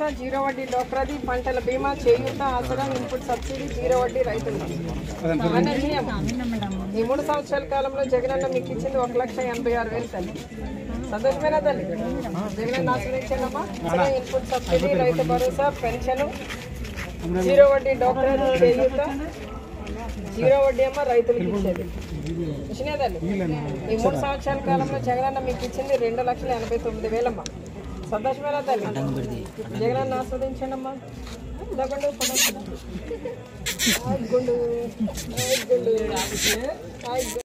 ఆసరా zero వడ్డీ డోక్రాది పంటల బీమా చేయూత ఆసరా ఇన్పుట్ సబ్సిడీ జీరో వడ్డీ రైతులు అననీయం. ఈ మూడు సంవత్సరాల కాలంలో జగనన్న మీకు ఇచ్చింది ఒక లక్ష ఎనభై ఆరు వేలు తల్లి సంతోషమేనా తల్లి జగనన్న ఆశ్రయించండమ్మా Aasara input subsidy Rythu Bharosa pension zero వడ్డీ డోక్రాది చేయూత జీరో వడ్డీ అమ్మ రైతులకు ఇచ్చేది వచ్చినాదండి ఈ మూడు సంవత్సరాల కాలంలో జగనన్న మీకు ఇచ్చింది రెండు లక్షల ఎనభై తొమ్మిది వేలమ్మా సంతోషమేనా తల్లి జగనన్న ఆస్వాదించండి అమ్మా దగ్గండు గుండు గుండు